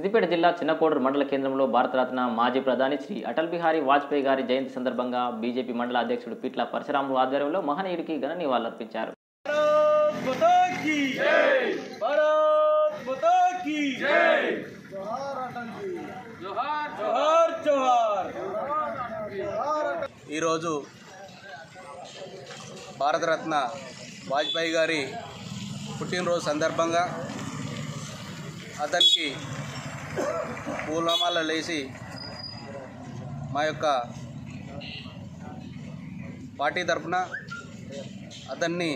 సిద్దిపేట జిల్లా చిన్నకోడూరు మండల కేంద్రంలో భారతరత్న మాజీ ప్రధాని శ్రీ అటల్ బిహారీ వాజ్పేయి గారి జయంతి సందర్భంగా బీజేపీ మండల అధ్యక్షుడు పిట్ల పరశురాములు ఆధ్వర్యంలో మహనీయుడికి ఘన నివాళులర్పించారు भारत माता की जय भारत माता की जय जोहार जोहार जोहार ఈరోజు భారతరత్న వాజ్పేయి గారి పుట్టినరోజు సందర్భంగా అతనికి పూలమాల లేచి మా యొక్క పార్టీ తరఫున అతన్ని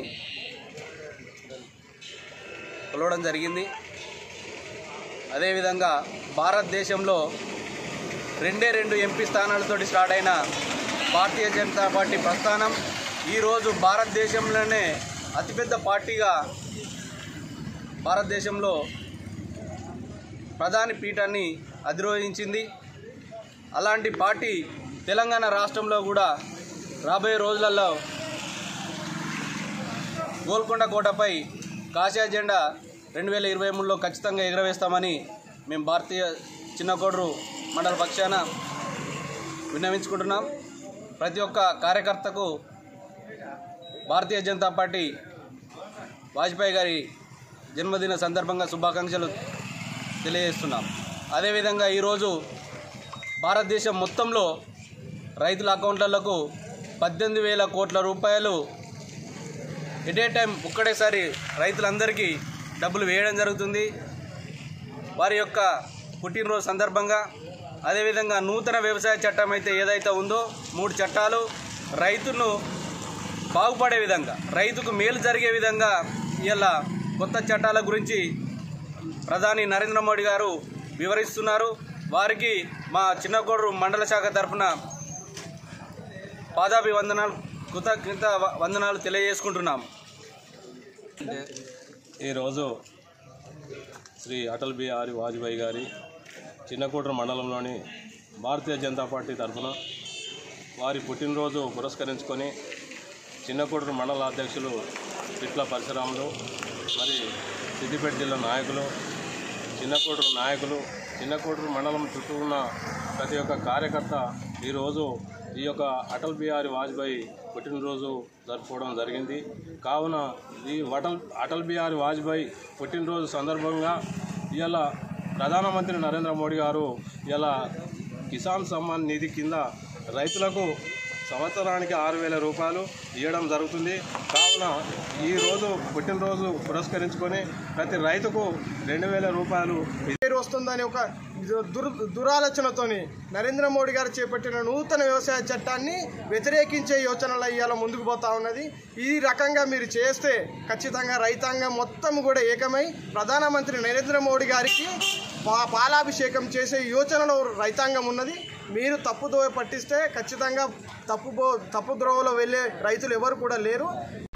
కొలవడం జరిగింది అదేవిధంగా భారతదేశంలో రెండే రెండు ఎంపీ స్థానాలతోటి స్టార్ట్ అయిన భారతీయ జనతా పార్టీ ప్రస్థానం ఈరోజు భారతదేశంలోనే అతిపెద్ద పార్టీగా భారతదేశంలో ప్రధాని పీఠాన్ని అధిరోహించింది అలాంటి పార్టీ తెలంగాణ రాష్ట్రంలో కూడా రాబోయే రోజులలో గోల్కొండ కోటపై కాషాయ జెండా రెండు వేల ఇరవై మూడులో ఖచ్చితంగా ఎగురవేస్తామని మేము భారతీయ చిన్నకోడరు మండల పక్షాన విన్నవించుకుంటున్నాం ప్రతి ఒక్క కార్యకర్తకు భారతీయ జనతా పార్టీ వాజ్పేయి గారి జన్మదిన సందర్భంగా శుభాకాంక్షలు తెలియజేస్తున్నాం అదేవిధంగా ఈరోజు భారతదేశం మొత్తంలో రైతుల అకౌంట్లకు పద్దెనిమిది వేల కోట్ల రూపాయలు ఎట్ ఏ టైం ఒక్కడేసారి రైతులందరికీ డబ్బులు వేయడం జరుగుతుంది వారి యొక్క పుట్టినరోజు సందర్భంగా అదేవిధంగా నూతన వ్యవసాయ చట్టం అయితే ఏదైతే ఉందో మూడు చట్టాలు రైతును బాగుపడే విధంగా రైతుకు మేలు జరిగే విధంగా ఇలా కొత్త చట్టాల గురించి ప్రధాని నరేంద్ర మోడీ గారు వివరిస్తున్నారు వారికి మా చిన్నకోడరు మండల శాఖ తరఫున పాదాభివందనాలు కృతజ్ఞత వందనాలు తెలియజేసుకుంటున్నాం ఈరోజు శ్రీ అటల్ బిహారీ వాజ్పేయి గారి చిన్నకూటరు మండలంలోని భారతీయ జనతా పార్టీ తరఫున వారి పుట్టినరోజు పురస్కరించుకొని చిన్నకూటరు మండల అధ్యక్షులు పిట్ల పరశురాములు మరి సిద్దిపేట జిల్లా నాయకులు చిన్నకూటరు నాయకులు చిన్నకూటరు మండలం చుట్టూ ఉన్న ప్రతి ఒక్క కార్యకర్త ఈరోజు ఈ యొక్క అటల్ బిహారీ వాజ్పేయి పుట్టినరోజు జరుపుకోవడం జరిగింది కావున ఈ అటల్ అటల్ బిహారీ వాజ్పేయి పుట్టినరోజు సందర్భంగా ఇవాళ ప్రధానమంత్రి నరేంద్ర మోడీ గారు ఇలా కిసాన్ సమ్మాన్ నిధి కింద రైతులకు సంవత్సరానికి ఆరు వేల రూపాయలు ఇవ్వడం జరుగుతుంది కావున ఈరోజు పుట్టినరోజు పురస్కరించుకొని ప్రతి రైతుకు రెండు వేల రూపాయలు పేరు వస్తుందని ఒక దుర్ దురాలోచనతోని నరేంద్ర మోడీ గారు చేపట్టిన నూతన వ్యవసాయ చట్టాన్ని వ్యతిరేకించే యోచనలు ఇవాళ ముందుకు పోతా ఉన్నది ఈ రకంగా మీరు చేస్తే ఖచ్చితంగా రైతాంగం మొత్తం కూడా ఏకమై ప్రధానమంత్రి నరేంద్ర మోడీ గారికి పా పాలాభిషేకం చేసే యోచనలో రైతాంగం ఉన్నది మీరు తప్పుదో పట్టిస్తే ఖచ్చితంగా తప్పు తప్పు ద్రోవలో వెళ్ళే రైతులు ఎవరు కూడా లేరు